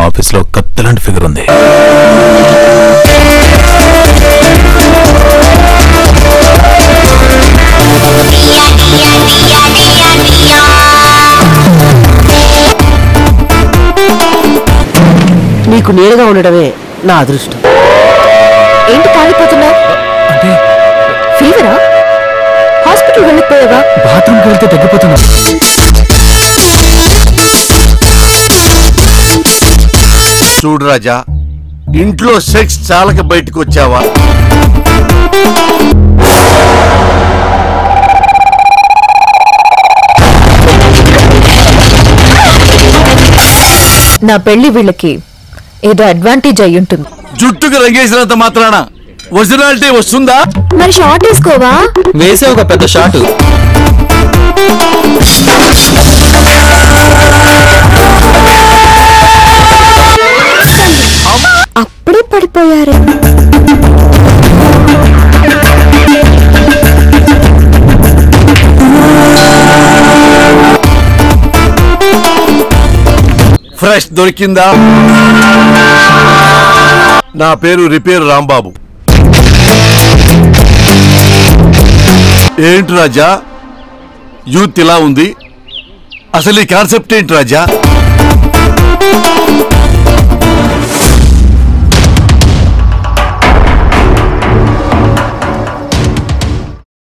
office లో కత్తలాంటి figure ఉంది నీకు నీడగా ఉండడమే నా అదృష్టం ఏంటి కాలిపోతున్నావు అంటే ఫీవరా హాస్పిటల్ వెళ్ళిపోయావా బాత్రూమ్కి వెళ్తే తగ్గిపోతున్నా చూడు రాజా ఇంట్లో సెక్స్ చాలక బయటకు వచ్చావా నా పెళ్లి వీళ్ళకి ఏదో అడ్వాంటేజ్ అయి ఉంటుంది జుట్టుకు రంగేసినంత మాత్రాన ఒరిజినాలిటీ వస్తుందా మరి షార్ట్ వేసుకోవా వేసే ఒక పెద్ద షాట్ అప్పుడే పడిపోయారే ఫ్రెష్ దొరికిందా నా పేరు రిపేర్ రాంబాబు ఏంటి రాజా యూత్ ఇలా ఉంది అసలు ఈ కాన్సెప్ట్ ఏంటి రాజా